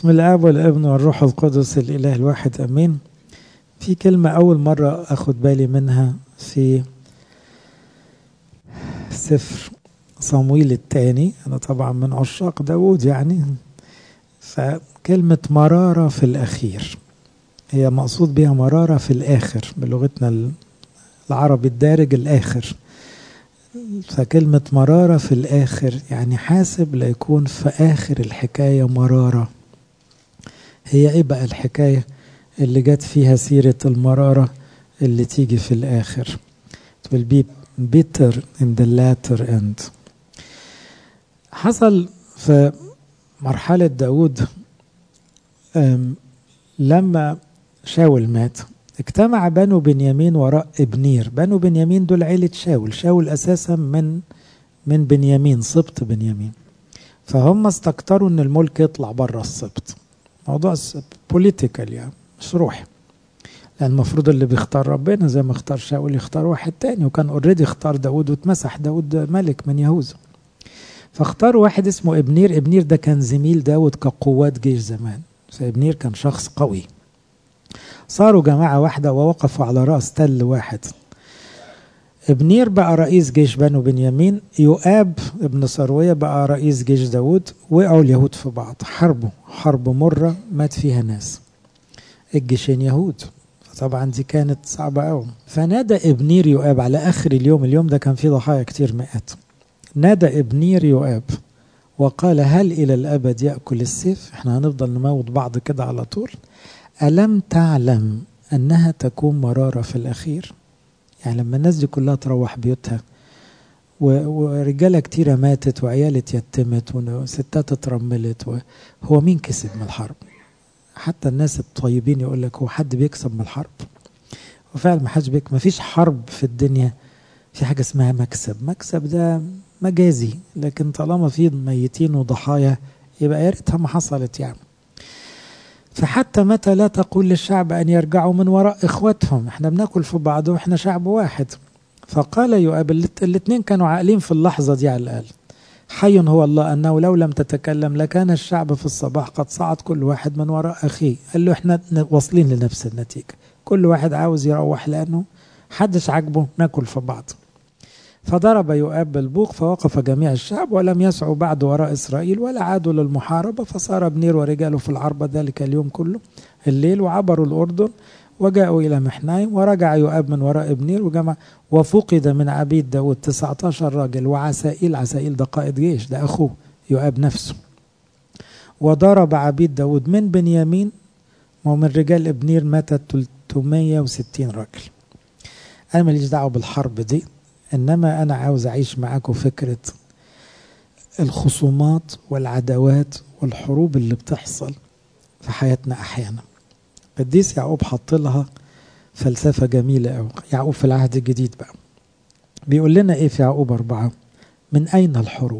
بسم الاب والابن والروح القدس الاله الواحد امين في كلمه اول مره اخد بالي منها في سفر صمويل الثاني انا طبعا من عشاق داود يعني فكلمه مراره في الاخير هي مقصود بها مراره في الاخر بلغتنا العربي الدارج الاخر فكلمة مرارة في الآخر يعني حاسب ليكون في آخر الحكاية مرارة هي إيه بقى الحكاية اللي جت فيها سيرة المرارة اللي تيجي في الآخر it will be bitter in the latter end حصل في مرحلة داود لما شاول مات اجتمع بنو بنيامين وراء ابنير بنو بنيامين دول عيلة شاول شاول أساسا من من بنيامين سبط بنيامين فهم استكتروا ان الملك يطلع بره السبط موضوع بوليتيكال يعني مش روحي لان المفروض اللي بيختار ربنا زي ما اختار شاول يختار واحد تاني وكان اوريدي اختار داود واتمسح داود ملك من يهوذا فاختاروا واحد اسمه ابنير ابنير ده كان زميل داود كقوات جيش زمان فابنير كان شخص قوي صاروا جماعة واحدة ووقفوا على رأس تل واحد ابنير بقى رئيس جيش بنو بنيامين يؤاب ابن سروية بقى رئيس جيش داود وقعوا اليهود في بعض حربوا حرب مرة مات فيها ناس الجيشين يهود طبعا دي كانت صعبة قوي فنادى ابنير يؤاب على آخر اليوم اليوم ده كان فيه ضحايا كتير مئات نادى ابنير يؤاب وقال هل إلى الأبد يأكل السيف احنا هنفضل نموت بعض كده على طول ألم تعلم أنها تكون مرارة في الأخير يعني لما الناس دي كلها تروح بيوتها ورجالة كتيرة ماتت وعيال اتيتمت وستات اترملت هو مين كسب من الحرب حتى الناس الطيبين يقول لك هو حد بيكسب من الحرب وفعلا ما حدش بيك ما فيش حرب في الدنيا في حاجة اسمها مكسب مكسب ده مجازي لكن طالما في ميتين وضحايا يبقى يا ريتها ما حصلت يعني فحتى متى لا تقول للشعب أن يرجعوا من وراء إخوتهم احنا بناكل في بعض واحنا شعب واحد فقال يؤاب الاثنين كانوا عاقلين في اللحظة دي على الأقل حي هو الله أنه لو لم تتكلم لكان الشعب في الصباح قد صعد كل واحد من وراء أخيه قال له احنا واصلين لنفس النتيجة كل واحد عاوز يروح لأنه حدش عاجبه ناكل في بعض فضرب يؤاب بالبوق فوقف جميع الشعب ولم يسعوا بعد وراء إسرائيل ولا عادوا للمحاربة فصار ابنير ورجاله في العربة ذلك اليوم كله الليل وعبروا الأردن وجاءوا إلى محنايم ورجع يؤاب من وراء ابنير وجمع وفقد من عبيد داود 19 راجل وعسائيل عسائيل ده قائد جيش ده أخوه يؤاب نفسه وضرب عبيد داود من بنيامين ومن رجال ابنير ماتت 360 راجل أنا ماليش دعوة بالحرب دي انما انا عاوز اعيش معاكم فكره الخصومات والعداوات والحروب اللي بتحصل في حياتنا احيانا قديس يعقوب حط لها فلسفه جميله قوي يعقوب في العهد الجديد بقى بيقول لنا ايه في يعقوب أربعة من أين الحروب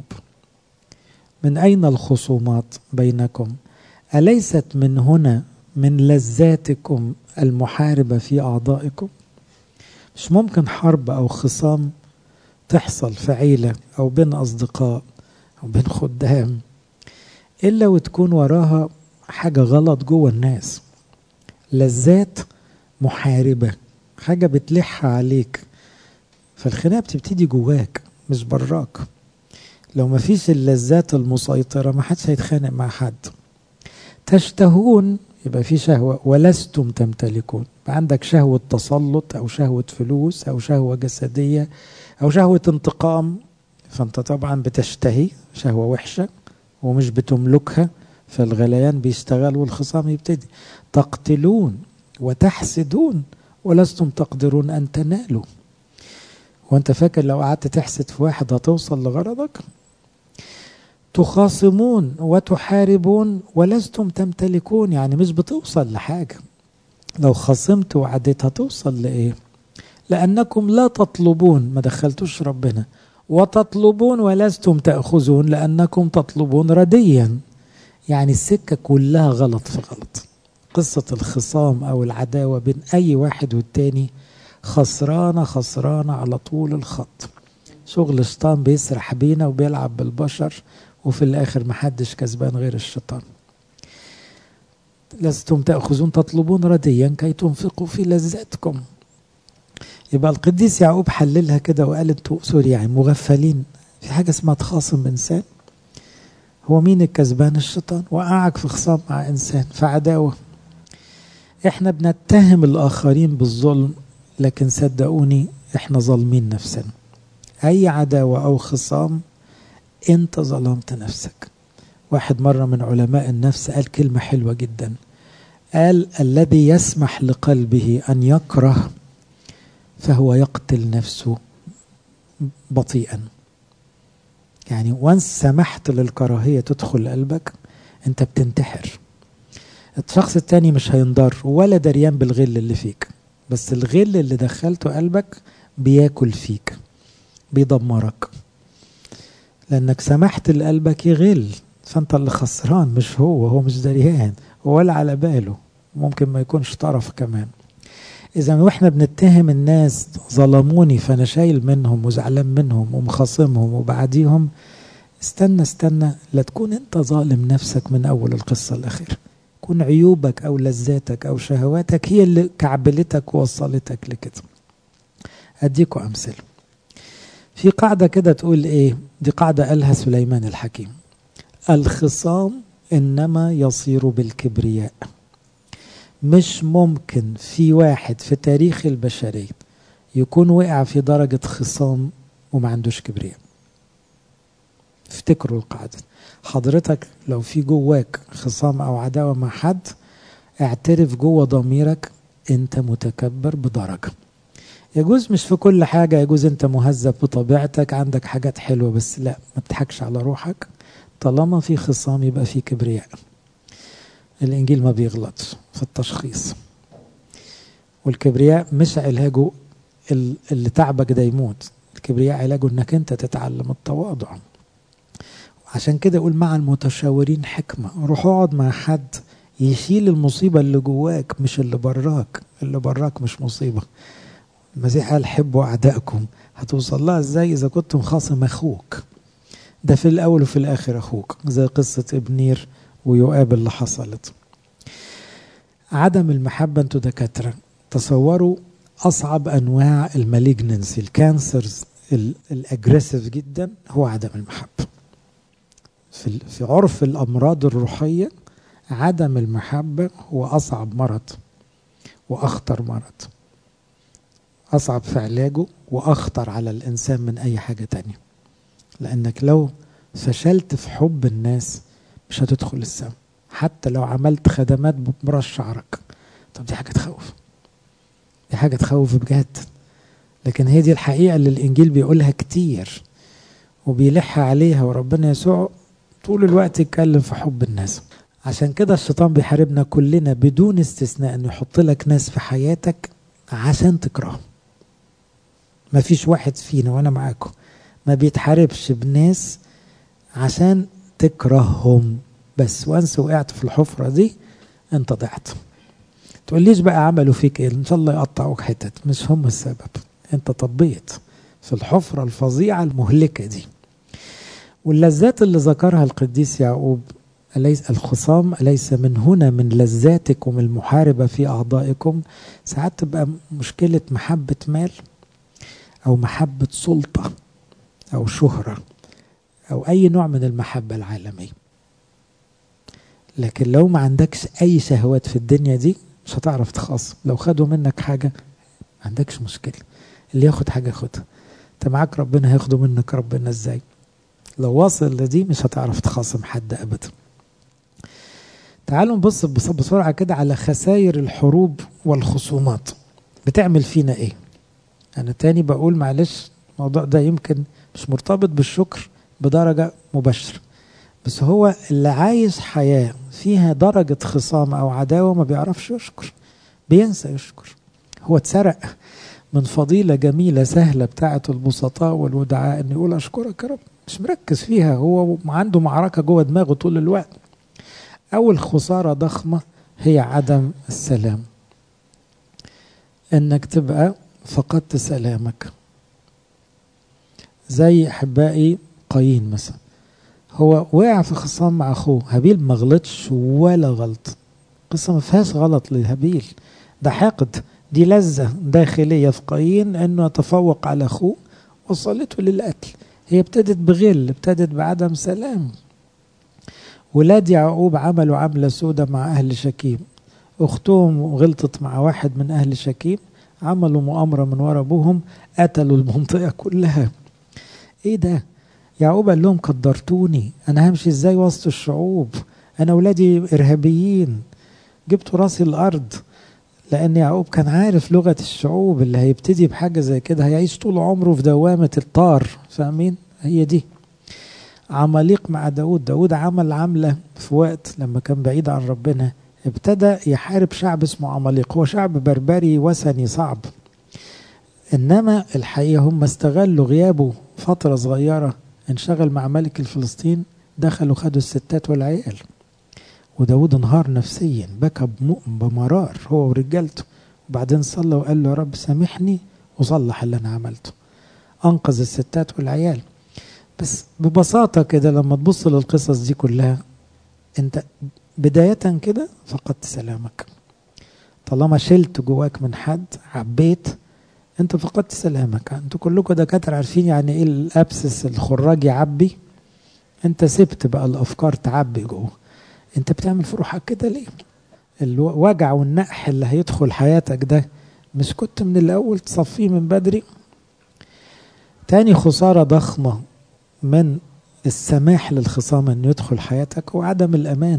من أين الخصومات بينكم أليست من هنا من لذاتكم المحاربة في أعضائكم مش ممكن حرب أو خصام تحصل في عيلة أو بين أصدقاء أو بين خدام إلا وتكون وراها حاجة غلط جوه الناس لذات محاربة حاجة بتلح عليك فالخناقة بتبتدي جواك مش براك لو مفيش اللذات المسيطرة ما حدش هيتخانق مع حد تشتهون يبقى في شهوة ولستم تمتلكون عندك شهوة تسلط أو شهوة فلوس أو شهوة جسدية أو شهوة انتقام فأنت طبعا بتشتهي شهوة وحشة ومش بتملكها فالغليان بيشتغل والخصام يبتدي تقتلون وتحسدون ولستم تقدرون أن تنالوا وانت فاكر لو قعدت تحسد في واحد هتوصل لغرضك تخاصمون وتحاربون ولستم تمتلكون يعني مش بتوصل لحاجة لو خصمت وعديت هتوصل لإيه لأنكم لا تطلبون ما دخلتوش ربنا وتطلبون ولستم تأخذون لأنكم تطلبون رديا يعني السكة كلها غلط في غلط قصة الخصام أو العداوة بين أي واحد والتاني خسرانة خسرانة على طول الخط شغل شيطان بيسرح بينا وبيلعب بالبشر وفي الآخر محدش كسبان غير الشيطان لستم تأخذون تطلبون رديا كي تنفقوا في لذاتكم يبقى القديس يعقوب حللها كده وقال انتوا سوري يعني مغفلين في حاجة اسمها تخاصم إنسان هو مين الكسبان الشيطان وقعك في خصام مع إنسان في عداوة احنا بنتهم الآخرين بالظلم لكن صدقوني احنا ظالمين نفسنا أي عداوة أو خصام أنت ظلمت نفسك واحد مرة من علماء النفس قال كلمة حلوة جدا قال الذي يسمح لقلبه أن يكره فهو يقتل نفسه بطيئا يعني وانس سمحت للكراهية تدخل قلبك انت بتنتحر الشخص التاني مش هينضر ولا دريان بالغل اللي فيك بس الغل اللي دخلته قلبك بياكل فيك بيدمرك لانك سمحت لقلبك يغل فانت اللي خسران مش هو هو مش دريان ولا على باله ممكن ما يكونش طرف كمان اذا واحنا بنتهم الناس ظلموني فانا شايل منهم وزعلان منهم ومخاصمهم وبعديهم استنى استنى لا تكون انت ظالم نفسك من اول القصه الاخيره كون عيوبك او لذاتك او شهواتك هي اللي كعبلتك ووصلتك لكده اديكم امثله في قاعده كده تقول ايه دي قاعده قالها سليمان الحكيم الخصام انما يصير بالكبرياء مش ممكن في واحد في تاريخ البشريه يكون وقع في درجه خصام وما عندوش كبرياء افتكروا القاعده حضرتك لو في جواك خصام او عداوه مع حد اعترف جوه ضميرك انت متكبر بدرجه يجوز مش في كل حاجة يجوز انت مهذب بطبيعتك عندك حاجات حلوة بس لا ما تضحكش على روحك طالما في خصام يبقى في كبرياء الانجيل ما بيغلطش في التشخيص والكبرياء مش علاجه اللي تعبك ده يموت الكبرياء علاجه انك انت تتعلم التواضع عشان كده يقول مع المتشاورين حكمة روح اقعد مع حد يشيل المصيبة اللي جواك مش اللي براك اللي براك مش مصيبة المسيح قال حبوا أعدائكم هتوصل لها ازاي إذا كنت مخاصم أخوك ده في الأول وفي الآخر أخوك زي قصة ابنير ويؤاب اللي حصلت عدم المحبة انتوا دكاترة تصوروا أصعب أنواع الماليجننسي الكانسرز الأجريسيف جدا هو عدم المحبة في في عرف الأمراض الروحية عدم المحبة هو أصعب مرض وأخطر مرض أصعب في علاجه وأخطر على الإنسان من أي حاجة تانية لأنك لو فشلت في حب الناس مش هتدخل السما حتى لو عملت خدمات براس شعرك طب دي حاجة تخوف دي حاجة تخوف بجد لكن هي دي الحقيقة اللي الإنجيل بيقولها كتير وبيلح عليها وربنا يسوع طول الوقت يتكلم في حب الناس عشان كده الشيطان بيحاربنا كلنا بدون استثناء انه يحط لك ناس في حياتك عشان تكرههم ما فيش واحد فينا وانا معاكم ما بيتحاربش بناس عشان تكرههم بس وانس وقعت في الحفرة دي انت ضعت تقوليش بقى عملوا فيك ايه ان شاء الله يقطعوك حتت مش هم السبب انت طبيت في الحفرة الفظيعة المهلكة دي واللذات اللي ذكرها القديس يعقوب أليس الخصام أليس من هنا من لذاتكم المحاربة في أعضائكم ساعات تبقى مشكلة محبة مال أو محبة سلطة أو شهرة أو أي نوع من المحبة العالمية لكن لو ما عندكش أي شهوات في الدنيا دي مش هتعرف تخاصم لو خدوا منك حاجة ما عندكش مشكلة اللي ياخد حاجة خدها انت معاك ربنا هياخده منك ربنا ازاي لو واصل لدي مش هتعرف تخاصم حد ابدا تعالوا نبص بسرعة كده على خسائر الحروب والخصومات بتعمل فينا ايه انا تاني بقول معلش الموضوع ده يمكن مش مرتبط بالشكر بدرجة مباشرة بس هو اللي عايش حياة فيها درجة خصام أو عداوة ما بيعرفش يشكر بينسى يشكر هو اتسرق من فضيلة جميلة سهلة بتاعة البسطاء والودعاء إن يقول أشكرك يا رب مش مركز فيها هو عنده معركة جوه دماغه طول الوقت أول خسارة ضخمة هي عدم السلام إنك تبقى فقدت سلامك زي أحبائي قايين مثلا هو وقع في خصام مع أخوه هابيل ما غلطش ولا غلط قصة ما فيهاش غلط لهابيل ده حقد دي لذة داخلية في قايين انه يتفوق على اخوه وصلته للقتل هي ابتدت بغل ابتدت بعدم سلام ولاد يعقوب عملوا عملة سودة مع أهل شكيم أختهم غلطت مع واحد من أهل شكيم عملوا مؤامرة من ورا أبوهم قتلوا المنطقة كلها إيه ده يعقوب قال لهم قدرتوني أنا همشي إزاي وسط الشعوب أنا ولادي إرهابيين جبتوا راسي الأرض لأن يعقوب كان عارف لغة الشعوب اللي هيبتدي بحاجة زي كده هيعيش طول عمره في دوامة الطار فاهمين هي دي عماليق مع داود داود عمل عملة في وقت لما كان بعيد عن ربنا ابتدى يحارب شعب اسمه عماليق هو شعب بربري وثني صعب انما الحقيقة هم استغلوا غيابه فترة صغيرة انشغل مع ملك الفلسطين دخلوا خدوا الستات والعيال وداود انهار نفسيا بكى بمرار هو ورجالته وبعدين صلى وقال له يا رب سامحني وصلح اللي انا عملته انقذ الستات والعيال بس ببساطة كده لما تبص للقصص دي كلها انت بداية كده فقدت سلامك طالما شلت جواك من حد عبيت انت فقدت سلامك انتوا كلكم دكاترة عارفين يعني ايه الابسس الخراج يعبي انت سبت بقى الافكار تعبي جوه انت بتعمل في روحك كده ليه الوجع والنقح اللي هيدخل حياتك ده مش كنت من الاول تصفيه من بدري تاني خسارة ضخمة من السماح للخصام انه يدخل حياتك هو عدم الامان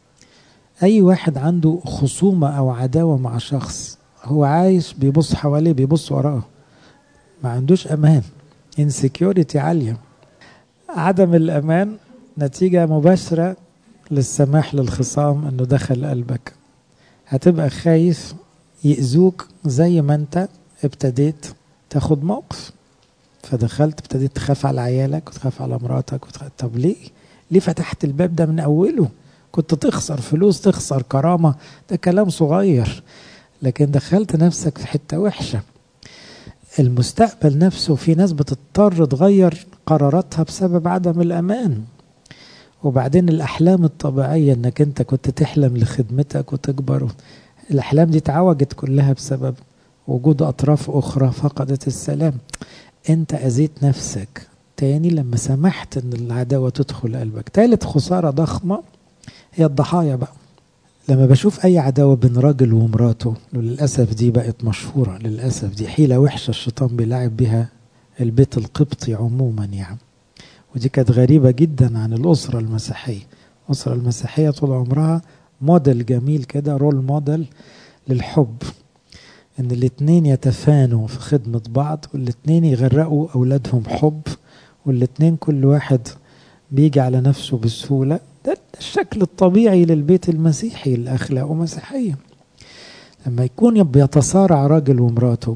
اي واحد عنده خصومة او عداوة مع شخص هو عايش بيبص حواليه بيبص وراه ما عندوش امان insecurity عالية عدم الامان نتيجة مباشرة للسماح للخصام انه دخل قلبك هتبقى خايف يأذوك زي ما انت ابتديت تاخد موقف فدخلت ابتديت تخاف على عيالك وتخاف على مراتك وتخاف طب ليه؟ ليه فتحت الباب ده من اوله؟ كنت تخسر فلوس تخسر كرامة ده كلام صغير لكن دخلت نفسك في حتة وحشة المستقبل نفسه في ناس بتضطر تغير قراراتها بسبب عدم الأمان وبعدين الأحلام الطبيعية انك انت كنت تحلم لخدمتك وتكبر الأحلام دي اتعوجت كلها بسبب وجود أطراف أخرى فقدت السلام انت أذيت نفسك تاني لما سمحت ان العداوة تدخل قلبك تالت خسارة ضخمة هي الضحايا بقى لما بشوف اي عداوة بين راجل ومراته للأسف دي بقت مشهورة للأسف دي حيلة وحشة الشيطان بيلعب بها البيت القبطي عموما يعني ودي كانت غريبة جدا عن الأسرة المسيحية الأسرة المسيحية طول عمرها موديل جميل كده رول موديل للحب ان الاتنين يتفانوا في خدمة بعض والاتنين يغرقوا اولادهم حب والاتنين كل واحد بيجي على نفسه بسهولة ده الشكل الطبيعي للبيت المسيحي الاخلاق مسيحية لما يكون بيتصارع راجل ومراته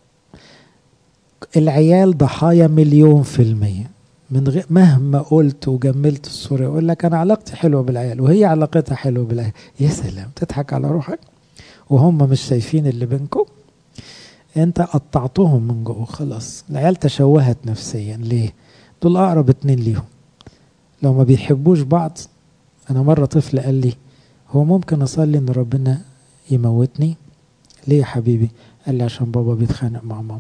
العيال ضحايا مليون في المية من غير مهما قلت وجملت الصورة يقول لك أنا علاقتي حلوة بالعيال وهي علاقتها حلوة بالعيال يا سلام تضحك على روحك وهم مش شايفين اللي بينكم انت قطعتهم من جوه خلاص العيال تشوهت نفسيا ليه دول اقرب اتنين ليهم لو ما بيحبوش بعض انا مرة طفل قال لي هو ممكن اصلي ان ربنا يموتني ليه يا حبيبي قال لي عشان بابا بيتخانق مع ماما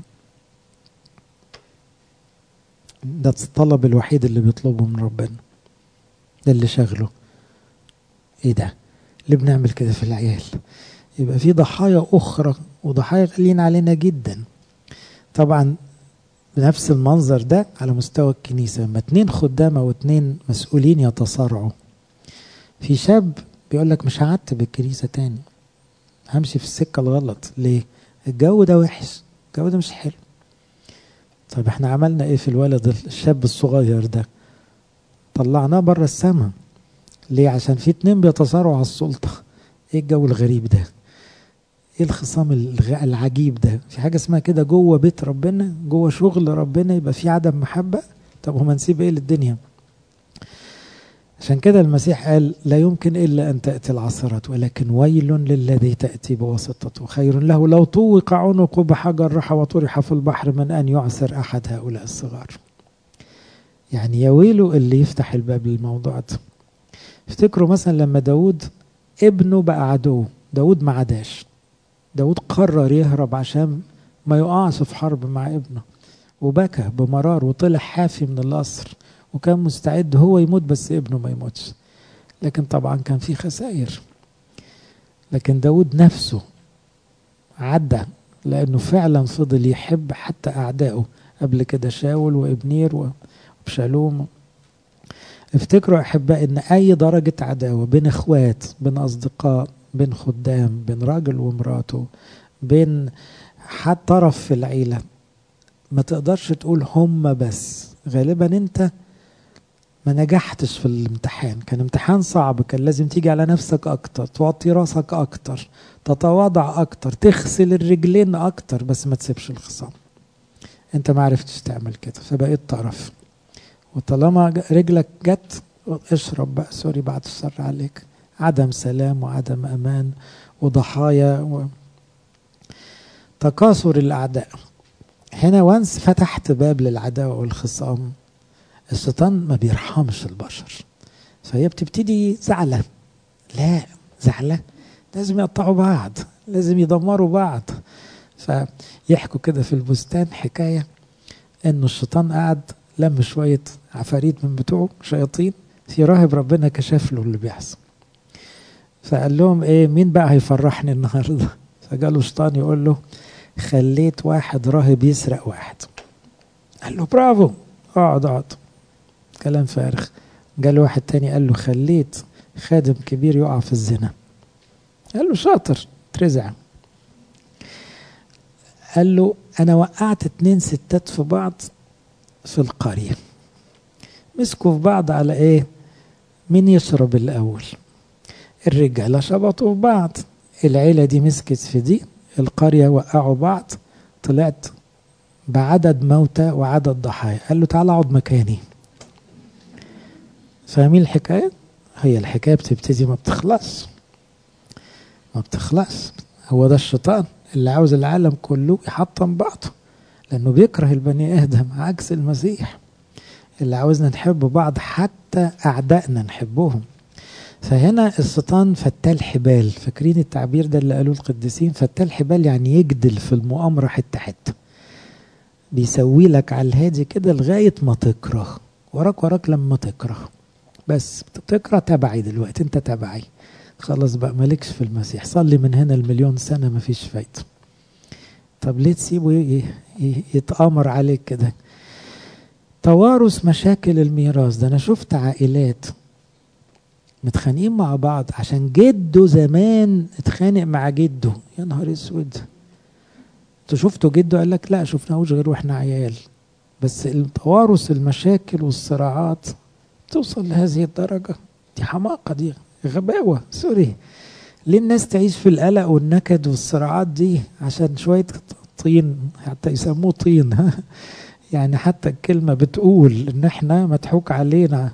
ده الطلب الوحيد اللي بيطلبه من ربنا ده اللي شغله ايه ده ليه بنعمل كده في العيال يبقى في ضحايا أخرى وضحايا غاليين علينا جدا طبعا بنفس المنظر ده على مستوى الكنيسة لما اتنين خدام أو اتنين مسؤولين يتصارعوا في شاب بيقول لك مش هعتب الكنيسة تاني همشي في السكة الغلط ليه الجو ده وحش الجو ده مش حلو طيب احنا عملنا ايه في الولد الشاب الصغير ده طلعناه بره السماء ليه عشان في اتنين بيتصارعوا على السلطة ايه الجو الغريب ده ايه الخصام العجيب ده في حاجه اسمها كده جوه بيت ربنا جوه شغل ربنا يبقى في عدم محبه طب هما نسيب ايه للدنيا عشان كده المسيح قال لا يمكن الا ان تاتي العثرات ولكن ويل للذي تاتي بواسطته خير له لو طوق عنقه بحجر رحى وطرح في البحر من ان يعثر احد هؤلاء الصغار يعني يا ويله اللي يفتح الباب للموضوع ده افتكروا مثلا لما داود ابنه بقى عدو داود ما عداش داود قرر يهرب عشان ما يقعش في حرب مع ابنه وبكى بمرار وطلع حافي من القصر وكان مستعد هو يموت بس ابنه ما يموتش لكن طبعا كان في خسائر لكن داود نفسه عدى لأنه فعلا فضل يحب حتى أعدائه قبل كده شاول وابنير وبشالوم افتكروا أحباء إن أي درجة عداوة بين إخوات بين أصدقاء بين خدام بين راجل ومراته بين حد طرف في العيلة ما تقدرش تقول هم بس غالبا انت ما نجحتش في الامتحان كان امتحان صعب كان لازم تيجي على نفسك اكتر توطي راسك اكتر تتواضع اكتر تغسل الرجلين اكتر بس ما تسيبش الخصام انت ما عرفتش تعمل كده فبقيت طرف وطالما رجلك جت اشرب بقى سوري بعد الشر عليك عدم سلام وعدم امان وضحايا و... تكاثر الاعداء هنا وانس فتحت باب للعداوه والخصام الشيطان ما بيرحمش البشر فهي بتبتدي زعلة لا زعلة لازم يقطعوا بعض لازم يدمروا بعض فيحكوا كده في البستان حكاية انه الشيطان قعد لم شوية عفاريت من بتوعه شياطين في راهب ربنا كشف له اللي بيحصل فقال لهم ايه مين بقى هيفرحني النهارده فجاله شيطان يقول له خليت واحد راهب يسرق واحد قال له برافو اقعد اقعد كلام فارغ قال واحد تاني قال له خليت خادم كبير يقع في الزنا قال له شاطر ترزع قال له انا وقعت اتنين ستات في بعض في القرية مسكوا في بعض على ايه مين يشرب الاول الرجالة شبطوا في بعض العيلة دي مسكت في دي القرية وقعوا بعض طلعت بعدد موتى وعدد ضحايا قال له تعال اقعد مكاني فاهمين الحكاية؟ هي الحكاية بتبتدي ما بتخلص ما بتخلص هو ده الشيطان اللي عاوز العالم كله يحطم بعضه لأنه بيكره البني آدم عكس المسيح اللي عاوزنا نحب بعض حتى أعدائنا نحبهم فهنا الشيطان فتال حبال فاكرين التعبير ده اللي قالوه القديسين فتال حبال يعني يجدل في المؤامرة حتة حتة بيسوي لك على الهادي كده لغاية ما تكره وراك وراك لما تكره بس تقرا تبعي دلوقتي انت تبعي خلاص بقى مالكش في المسيح صلي من هنا المليون سنة مفيش فايدة طب ليه تسيبه يتآمر عليك كده توارث مشاكل الميراث ده انا شفت عائلات متخانقين مع بعض عشان جده زمان اتخانق مع جده يا نهار اسود انتوا شفتوا جده قال لك لا شفناهوش غير واحنا عيال بس التوارث المشاكل والصراعات توصل لهذه الدرجة دي حماقة دي غباوة سوري ليه الناس تعيش في القلق والنكد والصراعات دي عشان شوية طين حتى يسموه طين يعني حتى الكلمة بتقول ان احنا مضحوك علينا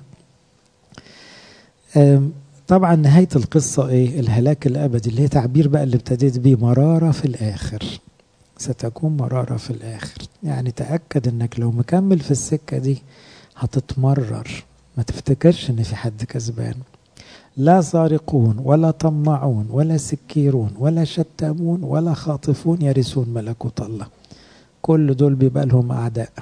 طبعا نهاية القصة ايه الهلاك الابدي اللي هي تعبير بقى اللي ابتديت بيه مرارة في الاخر ستكون مرارة في الاخر يعني تأكد انك لو مكمل في السكة دي هتتمرر ما تفتكرش ان في حد كسبان لا سارقون ولا طماعون ولا سكيرون ولا شتامون ولا خاطفون يرثون ملكوت الله كل دول بيبقى لهم اعداء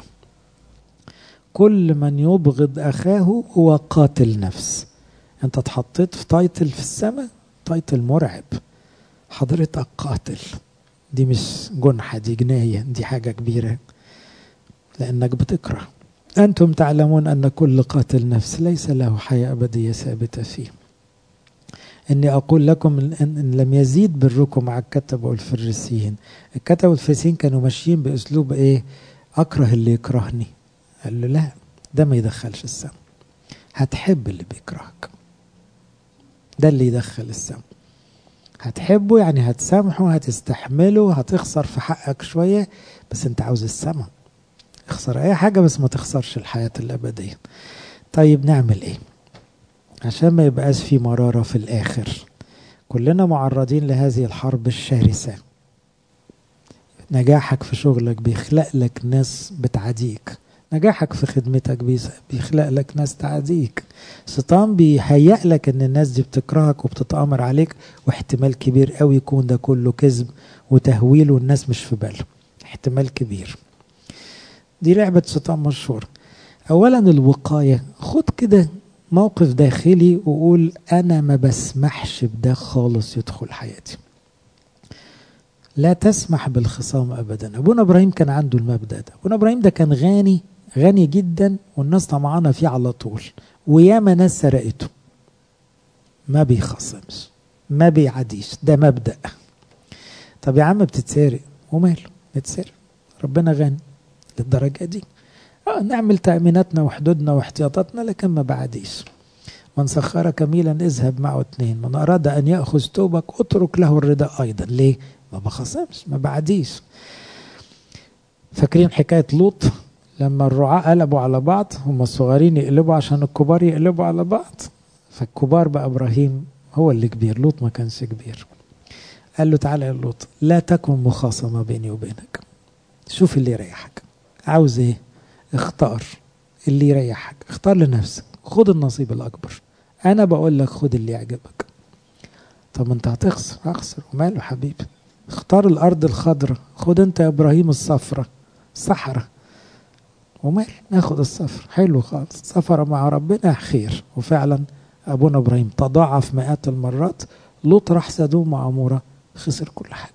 كل من يبغض اخاه هو قاتل نفس انت اتحطيت في تايتل في السماء تايتل مرعب حضرتك قاتل دي مش جنحة دي جناية دي حاجة كبيرة لأنك بتكره أنتم تعلمون أن كل قاتل نفس ليس له حياة أبدية ثابتة فيه إني أقول لكم إن لم يزيد بركم مع الكتب والفريسيين الكتب والفريسيين كانوا ماشيين بأسلوب إيه أكره اللي يكرهني قال له لا ده ما يدخلش السم هتحب اللي بيكرهك ده اللي يدخل السم هتحبه يعني هتسامحه هتستحمله هتخسر في حقك شوية بس انت عاوز السما اخسر اي حاجة بس ما تخسرش الحياة الابدية طيب نعمل ايه عشان ما يبقاش في مرارة في الاخر كلنا معرضين لهذه الحرب الشرسة نجاحك في شغلك بيخلق لك ناس بتعاديك نجاحك في خدمتك بيخلق لك ناس تعاديك الشيطان بيهيأ لك ان الناس دي بتكرهك وبتتآمر عليك واحتمال كبير قوي يكون ده كله كذب وتهويل والناس مش في باله احتمال كبير دي لعبة شيطان مشهورة اولا الوقاية خد كده موقف داخلي وقول انا ما بسمحش بده خالص يدخل حياتي لا تسمح بالخصام ابدا ابونا ابراهيم كان عنده المبدا ده ابونا ابراهيم ده كان غني غني جدا والناس طمعانه فيه على طول وياما ناس سرقته ما بيخصمش ما بيعديش ده مبدا طب يا عم بتتسرق وماله بتسرق ربنا غني للدرجه دي اه نعمل تأميناتنا وحدودنا واحتياطاتنا لكن ما بعديش من سخرك ميلا اذهب معه اثنين من أراد أن يأخذ توبك اترك له الرداء أيضا ليه؟ ما بخصمش ما بعديش فاكرين حكاية لوط لما الرعاة قلبوا على بعض هم الصغيرين يقلبوا عشان الكبار يقلبوا على بعض فالكبار بقى إبراهيم هو اللي كبير لوط ما كانش كبير قال له تعالى يا لوط لا تكن مخاصمة بيني وبينك شوف اللي يريحك عاوز ايه اختار اللي يريحك اختار لنفسك خد النصيب الأكبر أنا بقول لك خد اللي يعجبك طب انت هتخسر هخسر وماله حبيبي اختار الأرض الخضراء خد انت يا إبراهيم الصفرة صحراء ومال ناخد السفر حلو خالص سفر مع ربنا خير وفعلا أبونا إبراهيم تضاعف مئات المرات لوط راح سدوم وعمورة خسر كل حاجة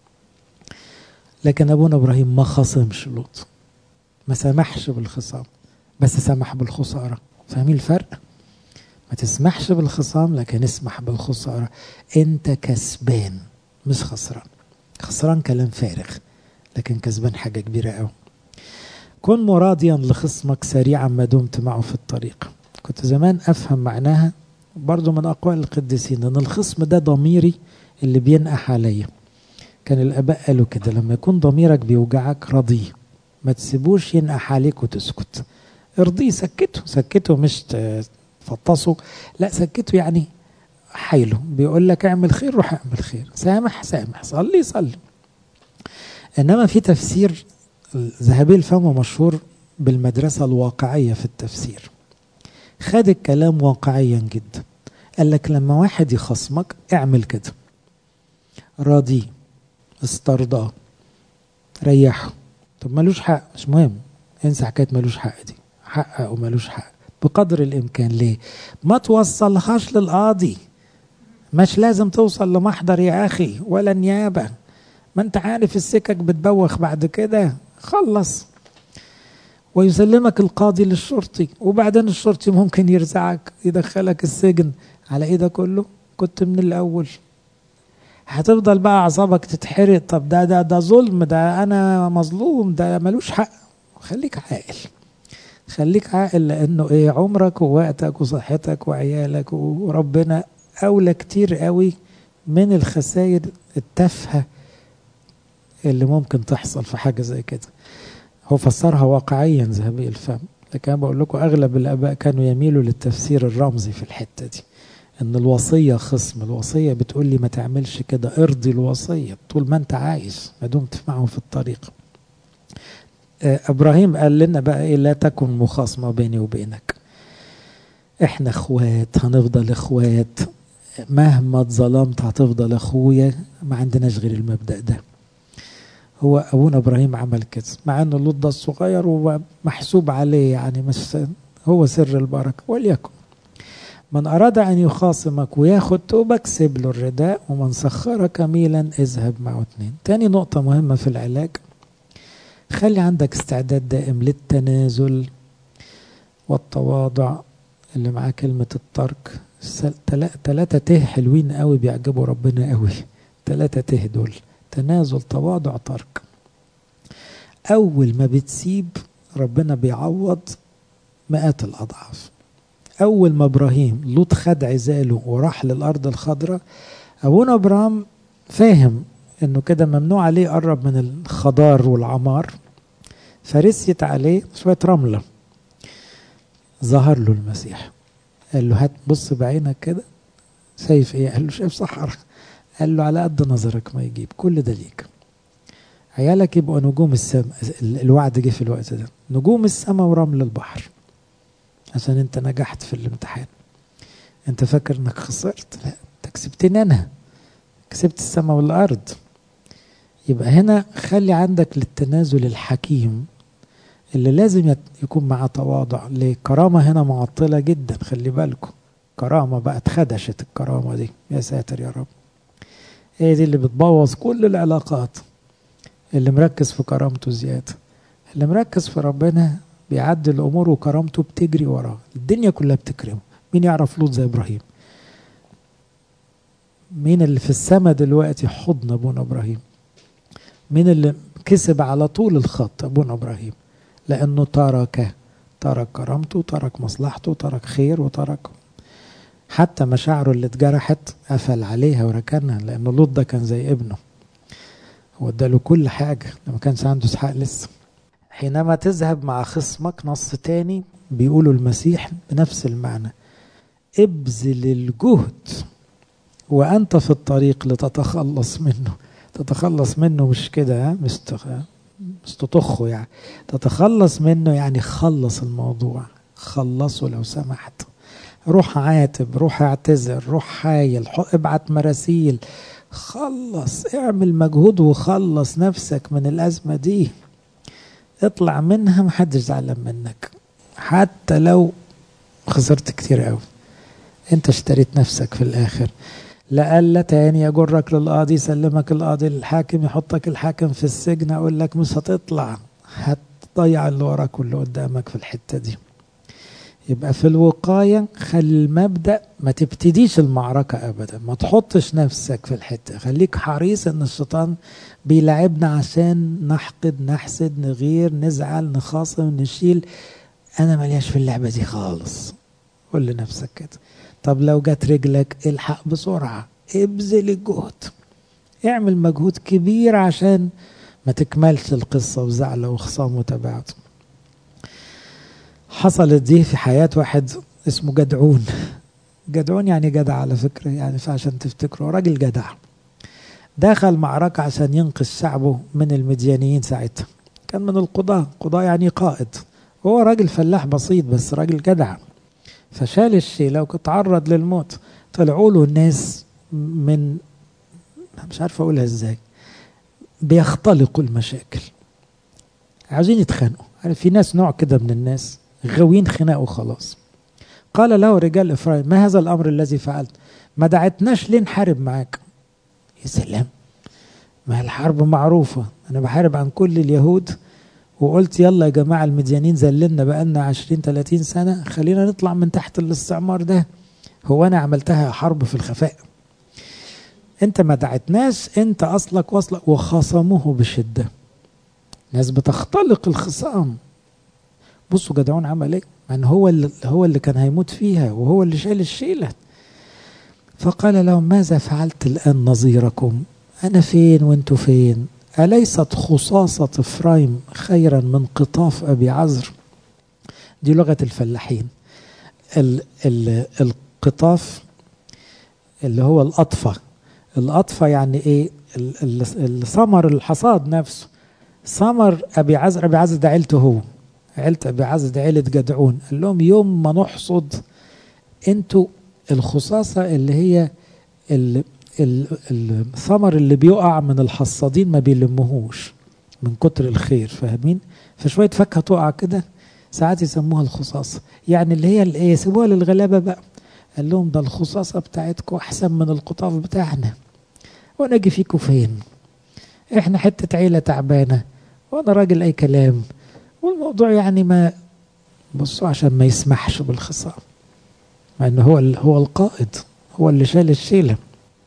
لكن أبونا إبراهيم ما خصمش لوط ما سمحش بالخصام بس سمح بالخسارة فاهمين الفرق؟ ما تسمحش بالخصام لكن اسمح بالخسارة انت كسبان مش خسران خسران كلام فارغ لكن كسبان حاجة كبيرة قوي كن مراضيا لخصمك سريعا ما دمت معه في الطريق كنت زمان أفهم معناها برضو من أقوال القديسين أن الخصم ده ضميري اللي بينقح عليا كان الآباء قالوا كده لما يكون ضميرك بيوجعك رضيه ما تسيبوش ينقح عليك وتسكت ارضيه سكته سكته مش تفطسه لا سكته يعني حيله بيقول لك اعمل خير روح اعمل خير سامح سامح صلي صلي انما في تفسير ذهبي الفم مشهور بالمدرسة الواقعية في التفسير خد الكلام واقعيا جدا قال لك لما واحد يخصمك اعمل كده راضيه استرضاه ريحه طب ملوش حق مش مهم انسى حكايه ملوش حق دي حق او ملوش حق بقدر الامكان ليه ما توصلهاش للقاضي مش لازم توصل لمحضر يا اخي ولا نيابه ما انت عارف السكك بتبوخ بعد كده خلص ويسلمك القاضي للشرطي وبعدين الشرطي ممكن يرزعك يدخلك السجن على ايه ده كله كنت من الاول هتفضل بقى اعصابك تتحرق طب ده ده ده ظلم ده انا مظلوم ده ملوش حق خليك عاقل خليك عاقل لانه ايه عمرك ووقتك وصحتك وعيالك وربنا اولى كتير قوي من الخسائر التافهه اللي ممكن تحصل في حاجه زي كده هو فسرها واقعيا ذهبي الفم لكن انا بقول لكم اغلب الاباء كانوا يميلوا للتفسير الرمزي في الحته دي ان الوصيه خصم الوصيه بتقول لي ما تعملش كده ارضي الوصيه طول ما انت عايش ما دمت معه في الطريق ابراهيم قال لنا بقى ايه لا تكن مخاصمه بيني وبينك احنا اخوات هنفضل اخوات مهما اتظلمت هتفضل اخويا ما عندناش غير المبدا ده هو ابونا ابراهيم عمل كده مع ان لوط ده الصغير ومحسوب عليه يعني مش هو سر البركه وليكن من أراد أن يخاصمك وياخد توبك سيب له الرداء ومن سخرك ميلا اذهب معه اتنين تاني نقطة مهمة في العلاج خلي عندك استعداد دائم للتنازل والتواضع اللي معاه كلمة الترك تلاتة ته حلوين قوي بيعجبوا ربنا قوي تلاتة ته دول تنازل تواضع ترك أول ما بتسيب ربنا بيعوض مئات الأضعاف أول ما إبراهيم لوط خد عزاله وراح للأرض الخضراء أبونا إبراهيم فاهم إنه كده ممنوع عليه يقرب من الخضار والعمار فرسيت عليه شوية رملة ظهر له المسيح قال له هات بص بعينك كده شايف ايه قال له شايف صحراء قال له على قد نظرك ما يجيب كل ده ليك عيالك يبقوا نجوم السماء الوعد جه في الوقت ده نجوم السماء ورمل البحر عشان انت نجحت في الامتحان انت فاكر انك خسرت لا انت كسبتني انا كسبت السماء والارض يبقى هنا خلي عندك للتنازل الحكيم اللي لازم يكون مع تواضع ليه كرامة هنا معطلة جدا خلي بالكم كرامة بقت خدشت الكرامة دي يا ساتر يا رب هي دي اللي بتبوظ كل العلاقات اللي مركز في كرامته زيادة اللي مركز في ربنا بيعدي الأمور وكرامته بتجري وراه الدنيا كلها بتكرمه مين يعرف لوط زي إبراهيم مين اللي في السماء دلوقتي حضن أبونا إبراهيم مين اللي كسب على طول الخط أبونا إبراهيم لأنه ترك ترك كرامته ترك مصلحته ترك خير وترك حتى مشاعره اللي اتجرحت قفل عليها وركنها لأن لوط ده كان زي ابنه هو اداله كل حاجة ما كانش عنده اسحاق لسه حينما تذهب مع خصمك نص تاني بيقولوا المسيح بنفس المعنى ابذل الجهد وأنت في الطريق لتتخلص منه تتخلص منه مش كده مش مش تطخه يعني تتخلص منه يعني خلص الموضوع خلصه لو سمحت روح عاتب روح اعتذر روح حايل ابعت مراسيل خلص اعمل مجهود وخلص نفسك من الأزمة دي اطلع منها محدش زعلان منك حتى لو خسرت كتير قوي انت اشتريت نفسك في الآخر لألا تاني يجرك للقاضي يسلمك القاضي للحاكم يحطك الحاكم في السجن أقول لك مش هتطلع هتضيع اللي وراك واللي قدامك في الحتة دي يبقى في الوقاية خلي المبدأ ما تبتديش المعركة أبدا ما تحطش نفسك في الحتة خليك حريص أن الشيطان بيلعبنا عشان نحقد نحسد نغير نزعل نخاصم نشيل أنا ملياش في اللعبة دي خالص قول لنفسك كده طب لو جت رجلك الحق بسرعة ابذل الجهد اعمل مجهود كبير عشان ما تكملش القصة وزعلة وخصام وتباعد حصلت دي في حياة واحد اسمه جدعون جدعون يعني جدع على فكرة يعني فعشان تفتكروا راجل جدع دخل معركة عشان ينقذ شعبه من المديانيين ساعتها كان من القضاة قضاة يعني قائد هو راجل فلاح بسيط بس راجل جدع فشال الشيلة وتعرض للموت طلعوا له الناس من مش عارف اقولها ازاي بيختلقوا المشاكل عاوزين يتخانقوا عارف في ناس نوع كده من الناس غاويين خناق وخلاص قال له رجال افرايم ما هذا الامر الذي فعلت ما دعتناش ليه نحارب معاك يا سلام ما الحرب معروفة أنا بحارب عن كل اليهود وقلت يلا يا جماعة المديانين زلنا بقالنا عشرين تلاتين سنة خلينا نطلع من تحت الاستعمار ده هو أنا عملتها حرب في الخفاء أنت ما دعتناش أنت أصلك وصلك وخصموه بشدة ناس بتختلق الخصام بصوا جدعون عمل ايه يعني هو اللي هو اللي كان هيموت فيها وهو اللي شايل الشيله فقال لهم ماذا فعلت الان نظيركم انا فين وانتوا فين اليست خصاصه افرايم خيرا من قطاف ابي عزر دي لغه الفلاحين ال ال القطاف اللي هو القطفه القطفه يعني ايه الثمر الحصاد نفسه ثمر ابي عزر ابي عزر ده عيلته هو عيلة أبي عزر ده عيلة جدعون قال لهم يوم ما نحصد انتوا الخصاصة اللي هي الثمر اللي بيقع من الحصادين ما بيلمهوش من كتر الخير فاهمين فشوية فاكهة تقع كده ساعات يسموها الخصاصة يعني اللي هي الايه يسيبوها للغلابة بقى قال لهم ده الخصاصة بتاعتكم أحسن من القطاف بتاعنا وأنا أجي فيكم فين إحنا حتة عيلة تعبانة وأنا راجل أي كلام والموضوع يعني ما بصوا عشان ما يسمحش بالخصام مع انه هو هو القائد هو اللي شال الشيله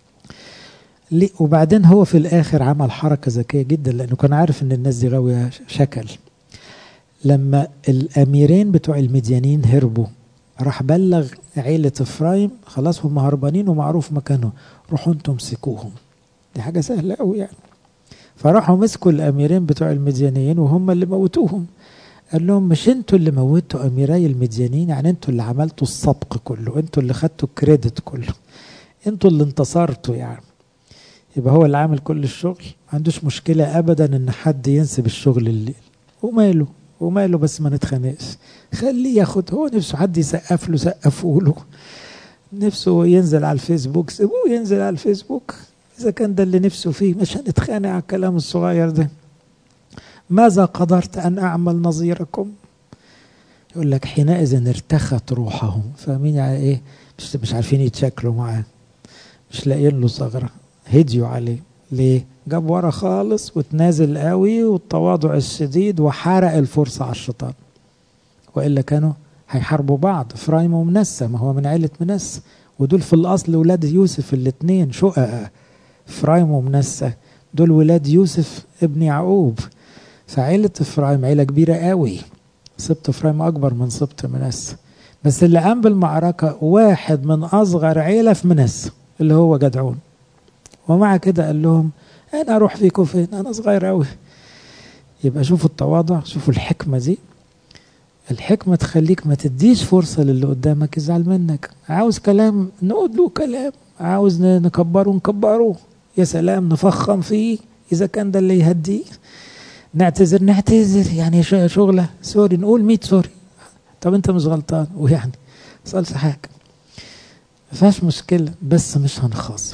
وبعدين هو في الاخر عمل حركه ذكيه جدا لانه كان عارف ان الناس دي غاويه شكل لما الاميرين بتوع المديانين هربوا راح بلغ عيلة افرايم خلاص هم هربانين ومعروف مكانهم روحوا انتم امسكوهم دي حاجة سهلة قوي يعني فراحوا مسكوا الاميرين بتوع المديانيين وهم اللي موتوهم قال لهم مش انتوا اللي موتوا اميراي المديانين يعني انتوا اللي عملتوا السبق كله انتوا اللي خدتوا الكريدت كله انتوا اللي انتصرتوا يعني يبقى هو اللي عامل كل الشغل ما عندوش مشكلة أبدا إن حد ينسب الشغل الليل وماله وماله بس ما نتخانقش خليه ياخد هو نفسه حد يسقف له سقفوا له نفسه ينزل على الفيسبوك سيبوه ينزل على الفيسبوك إذا كان ده اللي نفسه فيه مش هنتخانق على الكلام الصغير ده ماذا قدرت أن أعمل نظيركم يقول لك حينئذ ارتخت روحهم فاهمين يعني ايه مش مش عارفين يتشكلوا معاه مش لاقيين له ثغره هديوا عليه ليه جاب ورا خالص وتنازل قوي والتواضع الشديد وحرق الفرصه على الشيطان والا كانوا هيحاربوا بعض افرايم ومنسى ما هو من عيله منسى ودول في الاصل ولاد يوسف الاثنين شقق افرايم ومنسى دول ولاد يوسف ابن يعقوب فعيله افرايم عيله كبيره قوي سبط افرايم اكبر من سبط منسى بس اللي قام بالمعركه واحد من اصغر عيله في منسى اللي هو جدعون ومع كده قال لهم انا اروح فيكم فين انا صغير قوي يبقى شوفوا التواضع شوفوا الحكمه دي الحكمه تخليك ما تديش فرصه للي قدامك يزعل منك عاوز كلام نقول له كلام عاوز نكبره نكبره يا سلام نفخم فيه اذا كان ده اللي يهديه نعتذر نعتذر يعني شغله سوري نقول 100 سوري طب انت مش غلطان ويعني صلت حاجه ما فيهاش مشكله بس مش هنخاصم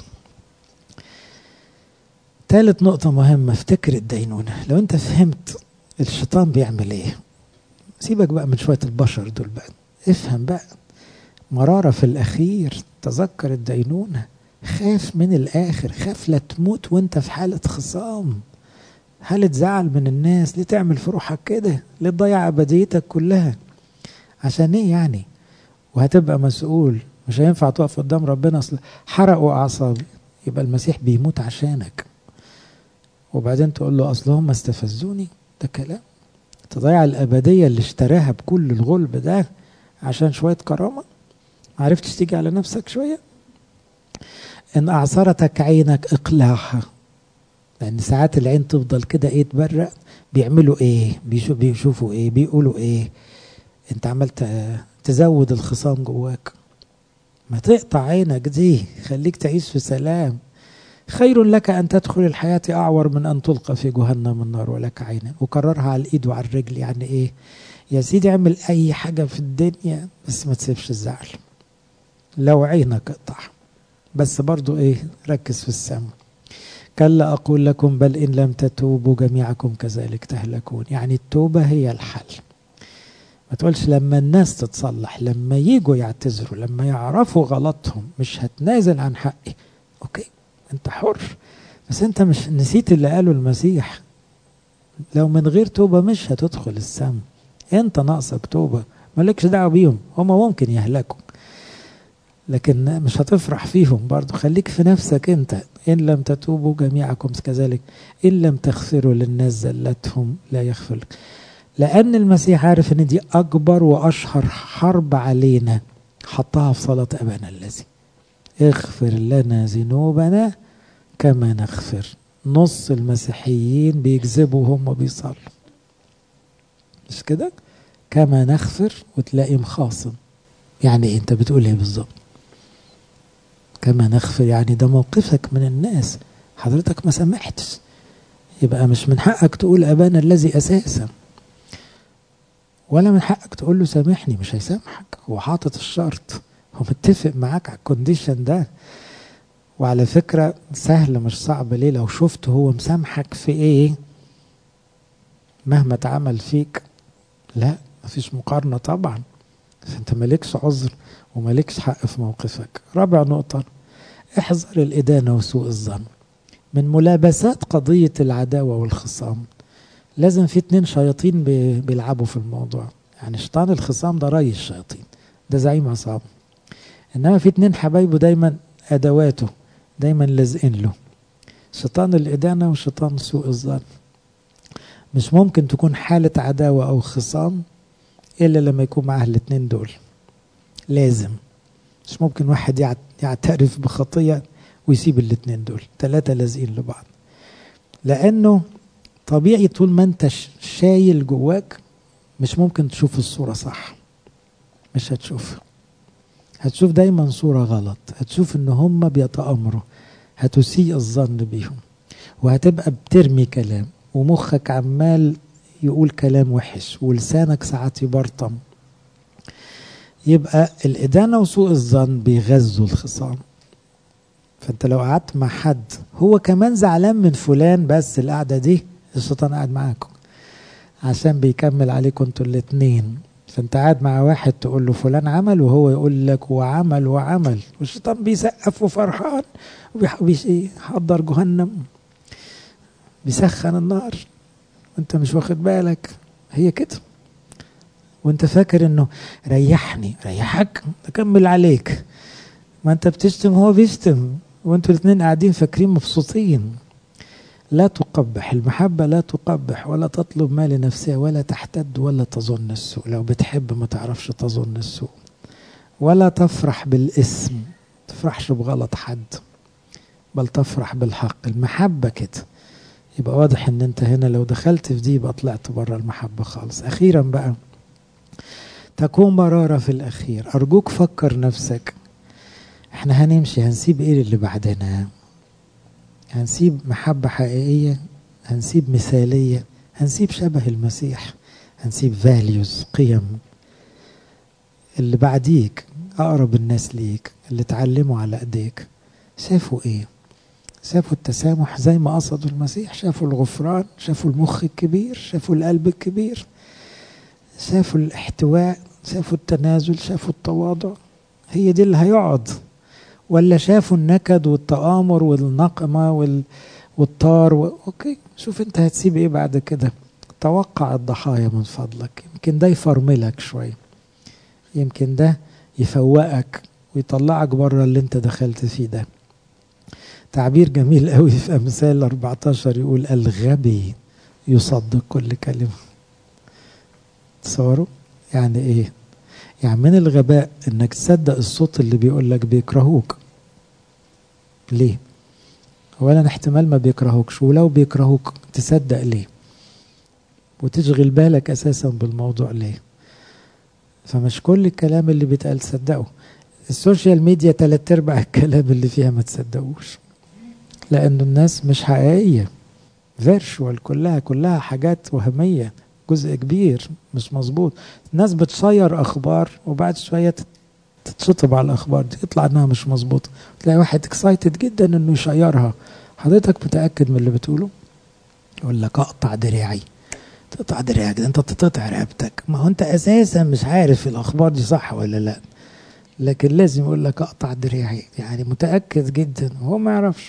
ثالث نقطة مهمة افتكر الدينونة لو انت فهمت الشيطان بيعمل ايه سيبك بقى من شوية البشر دول بقى افهم بقى مرارة في الأخير تذكر الدينونة خاف من الآخر خاف لا تموت وانت في حالة خصام حالة زعل من الناس ليه تعمل في روحك كده ليه تضيع أبديتك كلها عشان ايه يعني وهتبقى مسؤول مش هينفع تقف قدام ربنا اصل حرقوا اعصابي يبقى المسيح بيموت عشانك وبعدين تقول له اصل هم استفزوني ده كلام تضيع الابديه اللي اشتراها بكل الغلب ده عشان شويه كرامه ما عرفتش تيجي على نفسك شويه ان اعصرتك عينك اقلاعها لان ساعات العين تفضل كده ايه تبرق بيعملوا ايه بيشوفوا ايه بيقولوا ايه انت عملت تزود الخصام جواك ما تقطع عينك دي خليك تعيش في سلام خير لك أن تدخل الحياة أعور من أن تلقى في جهنم النار ولك عينا وكررها على الإيد وعلى الرجل يعني إيه يا سيدي اعمل أي حاجة في الدنيا بس ما تسيبش الزعل لو عينك اقطع بس برضو إيه ركز في السماء كلا أقول لكم بل إن لم تتوبوا جميعكم كذلك تهلكون يعني التوبة هي الحل ما تقولش لما الناس تتصلح لما يجوا يعتذروا لما يعرفوا غلطهم مش هتنازل عن حقي اوكي انت حر بس انت مش نسيت اللي قاله المسيح لو من غير توبة مش هتدخل السم انت ناقصك توبة مالكش دعوة بيهم هما ممكن يهلكوا لكن مش هتفرح فيهم برضو خليك في نفسك انت إن لم تتوبوا جميعكم كذلك إن لم تغفروا للناس زلتهم لا يغفر لك لأن المسيح عارف إن دي أكبر وأشهر حرب علينا حطها في صلاة أبانا الذي اغفر لنا ذنوبنا كما نغفر نص المسيحيين بيكذبوا وهم بيصلوا مش كده كما نغفر وتلاقي مخاصم يعني إيه انت بتقول ايه بالظبط كما نغفر يعني ده موقفك من الناس حضرتك ما سامحتش يبقى مش من حقك تقول أبانا الذي أساسا ولا من حقك تقول له سامحني مش هيسامحك هو حاطط الشرط هو متفق معاك على الكونديشن ده وعلى فكرة سهل مش صعب ليه لو شفت هو مسامحك في ايه مهما اتعمل فيك لا مفيش مقارنة طبعا فانت مالكش عذر ومالكش حق في موقفك رابع نقطة احذر الإدانة وسوء الظن من ملابسات قضية العداوة والخصام لازم في اتنين شياطين بيلعبوا في الموضوع يعني شيطان الخصام ده ري الشياطين ده زعيم عصابه انما في اتنين حبايبه دايما ادواته دايما لازقين له شيطان الادانه وشيطان سوء الظن مش ممكن تكون حالة عداوة أو خصام إلا لما يكون معاه الاتنين دول لازم مش ممكن واحد يعترف بخطية ويسيب الاتنين دول ثلاثة لازقين لبعض لأنه طبيعي طول ما انت شايل جواك مش ممكن تشوف الصورة صح مش هتشوف هتشوف دايما صورة غلط هتشوف ان هم بيتأمروا هتسيء الظن بيهم وهتبقى بترمي كلام ومخك عمال يقول كلام وحش ولسانك ساعات يبرطم يبقى الإدانة وسوء الظن بيغذوا الخصام فأنت لو قعدت مع حد هو كمان زعلان من فلان بس القعدة دي الشيطان قاعد معاكم عشان بيكمل عليكم انتوا الاتنين فانت قاعد مع واحد تقول له فلان عمل وهو يقول لك وعمل وعمل والشيطان بيسقف وفرحان وبيحضر جهنم بيسخن النار وانت مش واخد بالك هي كده وانت فاكر انه ريحني ريحك اكمل عليك ما انت بتشتم هو بيشتم وانتوا الاثنين قاعدين فاكرين مبسوطين لا تقبح المحبة لا تقبح ولا تطلب ما لنفسها ولا تحتد ولا تظن السوء لو بتحب ما تعرفش تظن السوء ولا تفرح بالاسم تفرحش بغلط حد بل تفرح بالحق المحبة كده يبقى واضح ان انت هنا لو دخلت في دي يبقى طلعت بره المحبة خالص اخيرا بقى تكون مرارة في الاخير ارجوك فكر نفسك احنا هنمشي هنسيب ايه اللي بعدنا هنسيب محبة حقيقية هنسيب مثالية هنسيب شبه المسيح هنسيب فاليوز قيم اللي بعديك أقرب الناس ليك اللي اتعلموا على ايديك شافوا ايه شافوا التسامح زي ما قصدوا المسيح شافوا الغفران شافوا المخ الكبير شافوا القلب الكبير شافوا الاحتواء شافوا التنازل شافوا التواضع هي دي اللي هيقعد ولا شافوا النكد والتآمر والنقمة وال... والطار و... اوكي شوف انت هتسيب ايه بعد كده توقع الضحايا من فضلك يمكن ده يفرملك شوية يمكن ده يفوقك ويطلعك بره اللي انت دخلت فيه ده تعبير جميل قوي في امثال 14 يقول الغبي يصدق كل كلمه تصوروا يعني ايه يعني من الغباء انك تصدق الصوت اللي بيقول لك بيكرهوك ليه اولا احتمال ما بيكرهوكش ولو بيكرهوك تصدق ليه وتشغل بالك اساسا بالموضوع ليه فمش كل الكلام اللي بيتقال تصدقه السوشيال ميديا تلات ارباع الكلام اللي فيها ما تصدقوش لأن الناس مش حقيقية فيرشوال كلها كلها حاجات وهمية جزء كبير مش مظبوط الناس بتشير أخبار وبعد شوية تتشطب على الأخبار دي يطلع إنها مش مظبوطة تلاقي واحد اكسايتد جدا إنه يشيرها حضرتك متأكد من اللي بتقوله يقول لك أقطع دراعي تقطع دراعك ده أنت تقطع رقبتك ما هو أنت أساسا مش عارف الأخبار دي صح ولا لأ لكن لازم يقول لك أقطع دراعي يعني متأكد جدا وهو ما يعرفش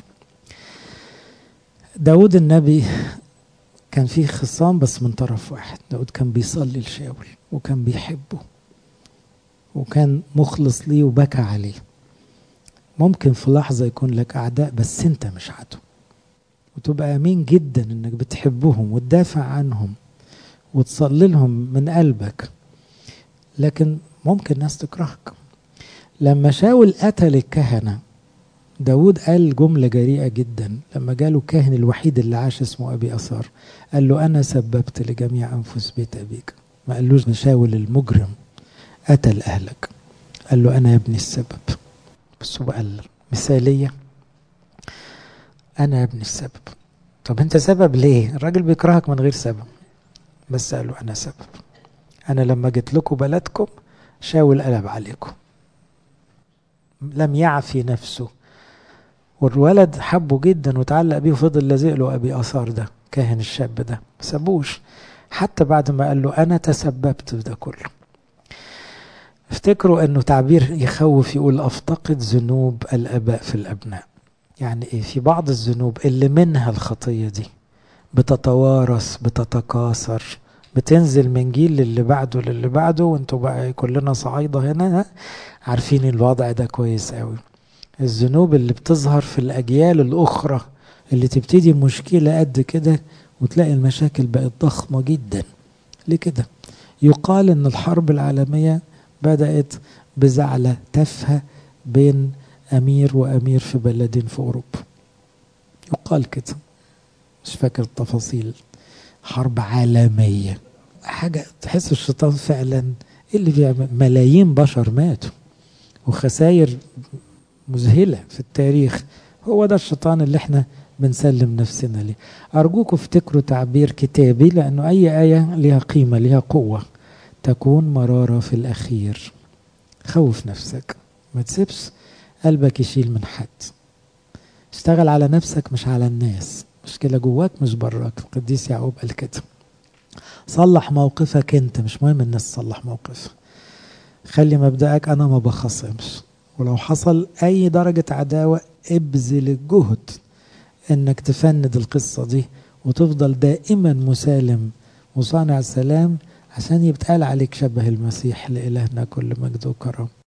داود النبي كان فيه خصام بس من طرف واحد داود كان بيصلي لشاول وكان بيحبه وكان مخلص ليه وبكى عليه ممكن في لحظة يكون لك أعداء بس أنت مش عدو وتبقى أمين جدا إنك بتحبهم وتدافع عنهم وتصلي لهم من قلبك لكن ممكن ناس تكرهك لما شاول قتل الكهنة داود قال جملة جريئة جدا لما جاله الكاهن الوحيد اللي عاش اسمه أبي أثار قال له أنا سببت لجميع أنفس بيت أبيك ما قالوش نشاول المجرم قتل أهلك قال له أنا يا ابني السبب بس هو قال مثالية أنا يا ابني السبب طب أنت سبب ليه الراجل بيكرهك من غير سبب بس قال له أنا سبب أنا لما جيت لكم بلدكم شاول قلب عليكم لم يعفي نفسه والولد حبه جدا وتعلق بيه وفضل لازق له ابي اثار ده كاهن الشاب ده سابوش حتى بعد ما قال له انا تسببت في ده كله افتكروا انه تعبير يخوف يقول افتقد ذنوب الاباء في الابناء يعني ايه في بعض الذنوب اللي منها الخطيه دي بتتوارث بتتكاثر بتنزل من جيل للي بعده للي بعده وانتوا بقى كلنا صعايده هنا عارفين الوضع ده كويس قوي الذنوب اللي بتظهر في الأجيال الأخرى اللي تبتدي مشكلة قد كده وتلاقي المشاكل بقت ضخمة جدا ليه كده يقال ان الحرب العالمية بدأت بزعلة تافهة بين أمير وأمير في بلدين في أوروبا يقال كده مش فاكر التفاصيل حرب عالمية حاجة تحس الشيطان فعلا اللي بيعمل ملايين بشر ماتوا وخسائر مذهلة في التاريخ هو ده الشيطان اللي احنا بنسلم نفسنا ليه أرجوكم افتكروا تعبير كتابي لأنه أي آية لها قيمة لها قوة تكون مرارة في الأخير خوف نفسك ما تسيبش قلبك يشيل من حد اشتغل على نفسك مش على الناس مشكلة جواك مش براك القديس يعقوب قال كده صلح موقفك انت مش مهم الناس تصلح موقفها خلي مبدأك انا ما بخصمش ولو حصل اي درجة عداوة ابذل الجهد انك تفند القصة دي وتفضل دائما مسالم وصانع سلام عشان يبتقال عليك شبه المسيح لإلهنا كل مجد وكرم